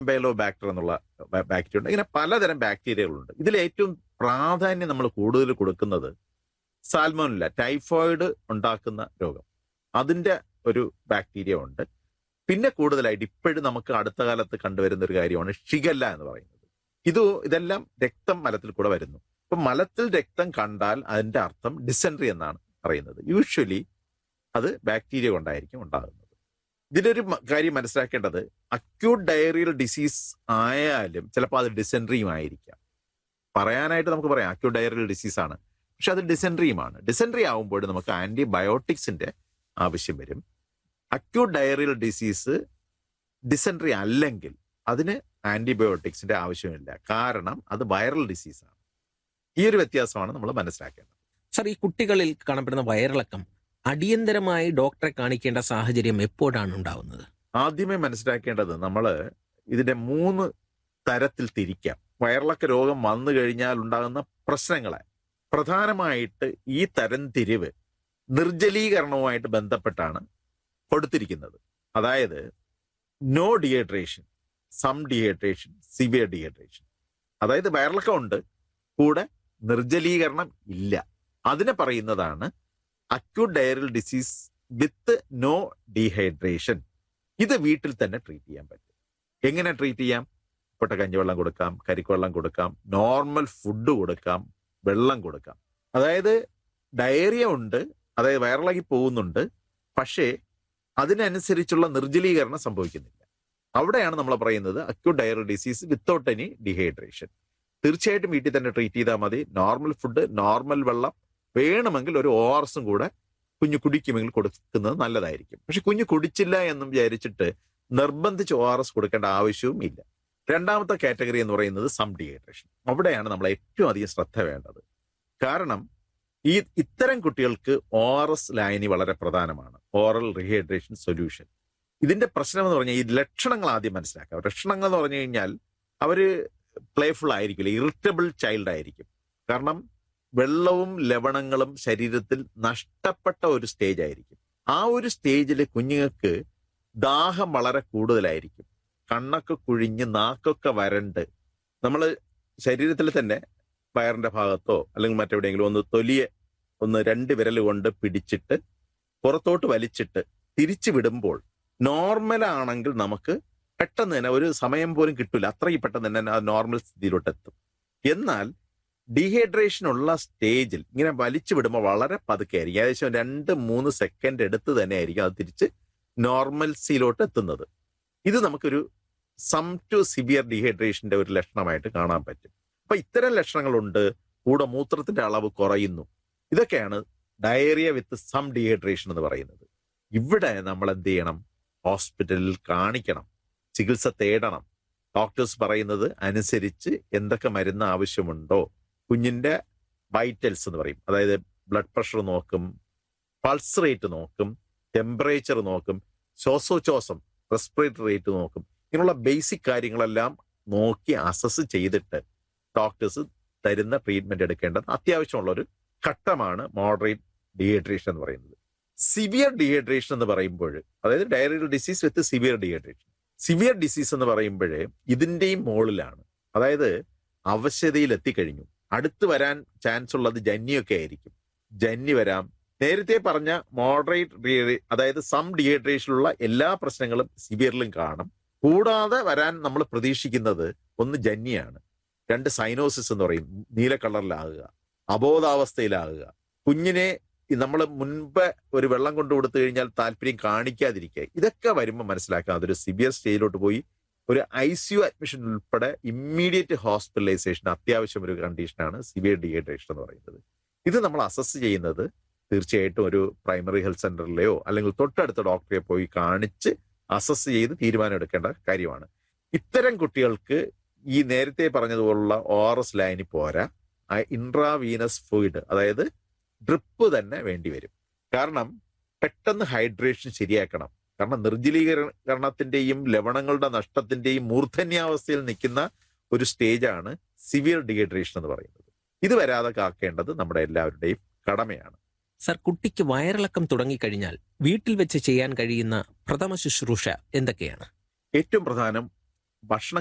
below ബാക്ടർ എന്നുള്ള bacteria ഉണ്ട് ഇങ്ങനെ പലതരം ബാക്ടീരിയകളുണ്ട് ഇതിൽ ഏറ്റവും പ്രാധാന്യം നമ്മൾ കൂടുതൽ കൊടുക്കുന്നത് സാൽമോനില്ല ടൈഫോയിഡ് ഉണ്ടാക്കുന്ന രോഗം അതിന്റെ ഒരു ബാക്ടീരിയ ഉണ്ട് പിന്നെ കൂടുതലായിട്ട് ഇപ്പോഴും നമുക്ക് അടുത്ത കാലത്ത് കണ്ടുവരുന്ന ഒരു കാര്യമാണ് ഷിഗല്ല എന്ന് പറയുന്നത് ഇത് ഇതെല്ലാം രക്തം മലത്തിൽ കൂടെ വരുന്നു ഇപ്പൊ മലത്തിൽ രക്തം കണ്ടാൽ അതിന്റെ അർത്ഥം ഡിസെൻട്രി എന്നാണ് പറയുന്നത് യൂഷ്വലി അത് ബാക്ടീരിയ കൊണ്ടായിരിക്കും ഉണ്ടാകുന്നത് ഇതിലൊരു മ- കാര്യം മനസ്സിലാക്കേണ്ടത് അക്യൂട്ട് ഡയറിയൽ ഡിസീസ് ആയാലും ചിലപ്പോൾ അത് ഡിസെൻട്രിയും ആയിരിക്കാം പറയാനായിട്ട് നമുക്ക് പറയാം അക്യൂട്ട് ഡയറിയൽ ഡിസീസ് ആണ് പക്ഷെ അത് ഡിസെൻട്രിയുമാണ് ഡിസെൻട്രി ആകുമ്പോൾ നമുക്ക് ആന്റിബയോട്ടിക്സിന്റെ ആവശ്യം വരും അക്യൂട്ട് ഡയറിയൽ ഡിസീസ് ഡിസെൻട്രി അല്ലെങ്കിൽ അതിന് ആന്റിബയോട്ടിക്സിന്റെ ആവശ്യമില്ല കാരണം അത് വൈറൽ ഡിസീസാണ് ഈ ഒരു വ്യത്യാസമാണ് നമ്മൾ മനസ്സിലാക്കേണ്ടത് സർ ഈ കുട്ടികളിൽ കാണപ്പെടുന്ന വയറിളക്കം അടിയന്തരമായി ഡോക്ടറെ കാണിക്കേണ്ട സാഹചര്യം എപ്പോഴാണ് ഉണ്ടാവുന്നത് ആദ്യമേ മനസ്സിലാക്കേണ്ടത് നമ്മൾ ഇതിന്റെ മൂന്ന് തരത്തിൽ തിരിക്കാം വയറിളക്ക രോഗം വന്നു കഴിഞ്ഞാൽ ഉണ്ടാകുന്ന പ്രശ്നങ്ങളെ പ്രധാനമായിട്ട് ഈ തരംതിരിവ് നിർജ്ജലീകരണവുമായിട്ട് ബന്ധപ്പെട്ടാണ് കൊടുത്തിരിക്കുന്നത് അതായത് no dehydration some dehydration severe dehydration അതായത് വയറിളക്കം ഉണ്ട് കൂടെ നിർജ്ജലീകരണം ഇല്ല അതിനെ പറയുന്നതാണ് acute diarrhoeal disease with no dehydration ഇത് വീട്ടിൽ തന്നെ ട്രീറ്റ് ചെയ്യാൻ പറ്റും എങ്ങനെ ട്രീറ്റ് ചെയ്യാം പൊട്ട കഞ്ഞിവെള്ളം കൊടുക്കാം കരിക്കുവെള്ളം കൊടുക്കാം നോർമൽ ഫുഡ് കൊടുക്കാം വെള്ളം കൊടുക്കാം അതായത് ഡയറിയ ഉണ്ട് അതായത് വയറിളകി പോകുന്നുണ്ട് പക്ഷേ അതിനനുസരിച്ചുള്ള നിർജ്ജലീകരണം സംഭവിക്കുന്നില്ല അവിടെയാണ് നമ്മൾ പറയുന്നത് acute diarrhoeal disease without any dehydration തീർച്ചയായിട്ടും വീട്ടിൽ തന്നെ ട്രീറ്റ് ചെയ്താൽ മതി നോർമൽ ഫുഡ് നോർമൽ വെള്ളം വേണമെങ്കിൽ ഒരു ഒ ആർ എസും കൂടെ കുഞ്ഞു കുടിക്കുമെങ്കിൽ കൊടുക്കുന്നത് നല്ലതായിരിക്കും പക്ഷെ കുഞ്ഞു കുടിച്ചില്ല എന്നും വിചാരിച്ചിട്ട് നിർബന്ധിച്ച് ഒ ആർ എസ് കൊടുക്കേണ്ട ആവശ്യവും ഇല്ല രണ്ടാമത്തെ കാറ്റഗറി എന്ന് പറയുന്നത് സം ഡീഹൈഡ്രേഷൻ അവിടെയാണ് നമ്മൾ ഏറ്റവും അധികം ശ്രദ്ധ വേണ്ടത് കാരണം ഈ ഇത്തരം കുട്ടികൾക്ക് ഒ ആർ എസ് ലായനി വളരെ പ്രധാനമാണ് ഓറൽ റീഹൈഡ്രേഷൻ സൊല്യൂഷൻ ഇതിന്റെ പ്രശ്നം എന്ന് പറഞ്ഞാൽ ഈ ലക്ഷണങ്ങൾ ആദ്യം മനസ്സിലാക്കാം ലക്ഷണങ്ങൾ എന്ന് പറഞ്ഞു കഴിഞ്ഞാൽ അവര് പ്ലേഫുൾ ആയിരിക്കില്ല ഇറിറ്റബിൾ ചൈൽഡ് ആയിരിക്കും കാരണം വെള്ളവും ലവണങ്ങളും ശരീരത്തിൽ നഷ്ടപ്പെട്ട ഒരു സ്റ്റേജ് ആയിരിക്കും ആ ഒരു സ്റ്റേജിൽ കുഞ്ഞുങ്ങൾക്ക് ദാഹം വളരെ കൂടുതലായിരിക്കും കണ്ണൊക്കെ കുഴിഞ്ഞ് നാക്കൊക്കെ വരണ്ട് നമ്മൾ ശരീരത്തിൽ തന്നെ വയറിന്റെ ഭാഗത്തോ അല്ലെങ്കിൽ മറ്റെവിടെയെങ്കിലും ഒന്ന് തൊലിയെ ഒന്ന് രണ്ട് വിരൽ കൊണ്ട് പിടിച്ചിട്ട് പുറത്തോട്ട് വലിച്ചിട്ട് തിരിച്ചു വിടുമ്പോൾ നോർമൽ ആണെങ്കിൽ നമുക്ക് പെട്ടെന്ന് തന്നെ ഒരു സമയം പോലും കിട്ടില്ല അത്രയും പെട്ടെന്ന് തന്നെ ആ നോർമൽ സ്ഥിതിയിലോട്ട് എത്തും എന്നാൽ ഡീഹൈഡ്രേഷൻ ഉള്ള സ്റ്റേജിൽ ഇങ്ങനെ വലിച്ചു വിടുമ്പോൾ വളരെ പതുക്കെ ആയിരിക്കും ഏകദേശം രണ്ട് മൂന്ന് സെക്കൻഡ് എടുത്ത് തന്നെ ആയിരിക്കും അത് തിരിച്ച് നോർമൽസിയിലോട്ട് എത്തുന്നത് ഇത് നമുക്കൊരു സം ടു സിവിയർ ഡീഹൈഡ്രേഷന്റെ ഒരു ലക്ഷണമായിട്ട് കാണാൻ പറ്റും അപ്പൊ ഇത്തരം ലക്ഷണങ്ങളുണ്ട് കൂടെ മൂത്രത്തിന്റെ അളവ് കുറയുന്നു ഇതൊക്കെയാണ് ഡയറിയ വിത്ത് സം ഡീഹൈഡ്രേഷൻ എന്ന് പറയുന്നത് ഇവിടെ നമ്മൾ എന്ത് ചെയ്യണം ഹോസ്പിറ്റലിൽ കാണിക്കണം ചികിത്സ തേടണം ഡോക്ടേഴ്സ് പറയുന്നത് അനുസരിച്ച് എന്തൊക്കെ മരുന്ന് ആവശ്യമുണ്ടോ കുഞ്ഞിന്റെ വൈറ്റൽസ് എന്ന് പറയും അതായത് ബ്ലഡ് പ്രഷർ നോക്കും പൾസ് റേറ്റ് നോക്കും ടെമ്പറേച്ചർ നോക്കും ശ്വാസോച്ഛ്വാസം റെസ്പിറേറ്ററി റേറ്റ് നോക്കും ഇങ്ങനെയുള്ള ബേസിക് കാര്യങ്ങളെല്ലാം നോക്കി അസസ് ചെയ്തിട്ട് ഡോക്ടേഴ്സ് തരുന്ന ട്രീറ്റ്മെന്റ് എടുക്കേണ്ടത് അത്യാവശ്യമുള്ള ഒരു ഘട്ടമാണ് മോഡറേറ്റ് ഡീഹൈഡ്രേഷൻ എന്ന് പറയുന്നത് സിവിയർ ഡീഹൈഡ്രേഷൻ എന്ന് പറയുമ്പോൾ അതായത് diarrhoeal disease with severe dehydration severe disease എന്ന് പറയുമ്പോഴേ ഇതിന്റെയും മുകളിലാണ് അതായത് അവശതയിൽ എത്തിക്കഴിഞ്ഞു അടുത്ത് വരാൻ ചാൻസ് ഉള്ളത് ജന്നിയൊക്കെ ആയിരിക്കും ജന്നി വരാം നേരത്തെ പറഞ്ഞ മോഡറേറ്റ് അതായത് സം ഡീഹൈഡ്രേഷനിലുള്ള എല്ലാ പ്രശ്നങ്ങളും സിവിയറിലും കാണും കൂടാതെ വരാൻ നമ്മൾ പ്രതീക്ഷിക്കുന്നത് ഒന്ന് ജന്നിയാണ് രണ്ട് സൈനോസിസ് എന്ന് പറയും നീല കളറിലാകുക അബോധാവസ്ഥയിലാകുക കുഞ്ഞിനെ നമ്മൾ മുൻപ് ഒരു വെള്ളം കൊണ്ടു കൊടുത്തു കഴിഞ്ഞാൽ താല്പര്യം കാണിക്കാതിരിക്കുക ഇതൊക്കെ വരുമ്പോൾ മനസ്സിലാക്കാം അതൊരു സിവിയർ സ്റ്റേജിലോട്ട് പോയി ഒരു ഐ സി യു അഡ്മിഷൻ ഉൾപ്പെടെ ഇമ്മീഡിയറ്റ് ഹോസ്പിറ്റലൈസേഷൻ അത്യാവശ്യം ഒരു കണ്ടീഷനാണ് സിവിയർ ഡീഹൈഡ്രേഷൻ എന്ന് പറയുന്നത് ഇത് നമ്മൾ അസസ് ചെയ്യുന്നത് തീർച്ചയായിട്ടും ഒരു പ്രൈമറി ഹെൽത്ത് സെന്ററിലെയോ അല്ലെങ്കിൽ തൊട്ടടുത്ത ഡോക്ടറെ പോയി കാണിച്ച് അസസ് ചെയ്ത് തീരുമാനം എടുക്കേണ്ട കാര്യമാണ് ഇത്തരം കുട്ടികൾക്ക് ഈ നേരത്തെ പറഞ്ഞതുപോലുള്ള ഒ ആർ എസ് ലൈനി പോരാ ഇൻട്രാവീനസ് ഫ്ലൂയിഡ് അതായത് ഡ്രിപ്പ് തന്നെ വേണ്ടി വരും കാരണം പെട്ടെന്ന് ഹൈഡ്രേഷൻ ശരിയാക്കണം കാരണം നിർജ്ജലീകരണത്തിന്റെയും ലവണങ്ങളുടെ നഷ്ടത്തിന്റെയും മൂർധന്യാവസ്ഥയിൽ നിൽക്കുന്ന ഒരു സ്റ്റേജാണ് സിവിയർ ഡീഹൈഡ്രേഷൻ എന്ന് പറയുന്നത് ഇത് വരാതെ കാക്കേണ്ടത് നമ്മുടെ എല്ലാവരുടെയും കടമയാണ് സർ കുട്ടിക്ക് വയറിളക്കം തുടങ്ങിക്കഴിഞ്ഞാൽ വീട്ടിൽ വെച്ച് ചെയ്യാൻ കഴിയുന്ന പ്രഥമ ശുശ്രൂഷ എന്തൊക്കെയാണ് ഏറ്റവും പ്രധാനം ഭക്ഷണം